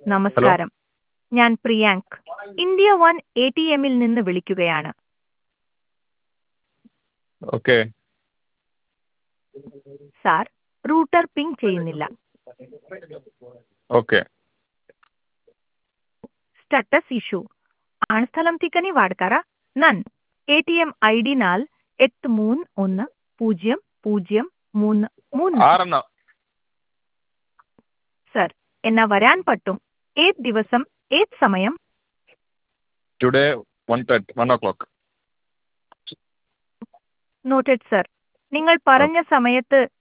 നമസ്കാരം ഞാൻ Priyank India one A T എമ്മിൽ നിന്ന് വിളിക്കുകയാണ് ഓക്കെ സാർ റൂട്ടർ പിങ് ചെയ്യുന്നില്ല ఓకే ಸ್ಟೇಟಸ್ ಇಶ್ಯೂ ಆಣಸ್ಥಲಂ ತಿಕ್ಕನಿ ವಾಡ್ಕಾರ ನನ್ A T M I D നാൽ എട്ട് മൂന്ന് ഒന്ന് പൂജ്യം പൂജ്യം മൂന്ന് മൂന്ന് ആറെണ്ണം സർ എന്നാ വരാൻ പറ്റും ഏത് ദിവസം ഏത് സമയം today one thirty one o'clock noted sir നിങ്ങൾ പറഞ്ഞ സമയത്ത്